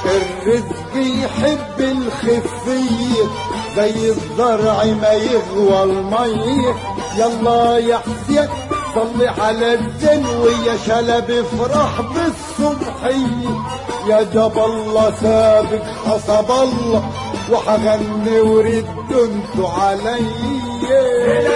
الرزق يحب الخفية زي الزرع ما يغوى المية يلا يا حسين صلي على الزين ويا شلب افرح بالصبحية يا جاب الله سابق حسب الله وحغني وردوا انتوا عليا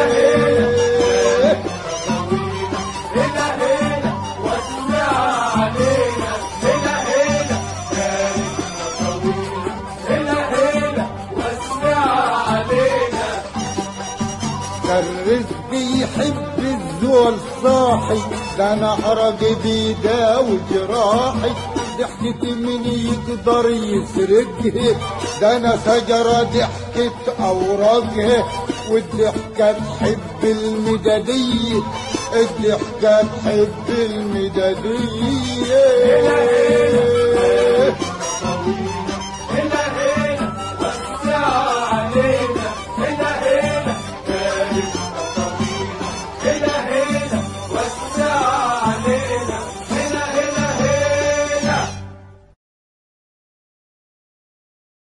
الرزق يحب الزول صاحي ده انا احرق بيدا وجراحي ضحكتي من يقدر يسرقها ده انا شجرة ضحكت اوراقها والضحكة تحب المدادية الضحكة تحب المدادية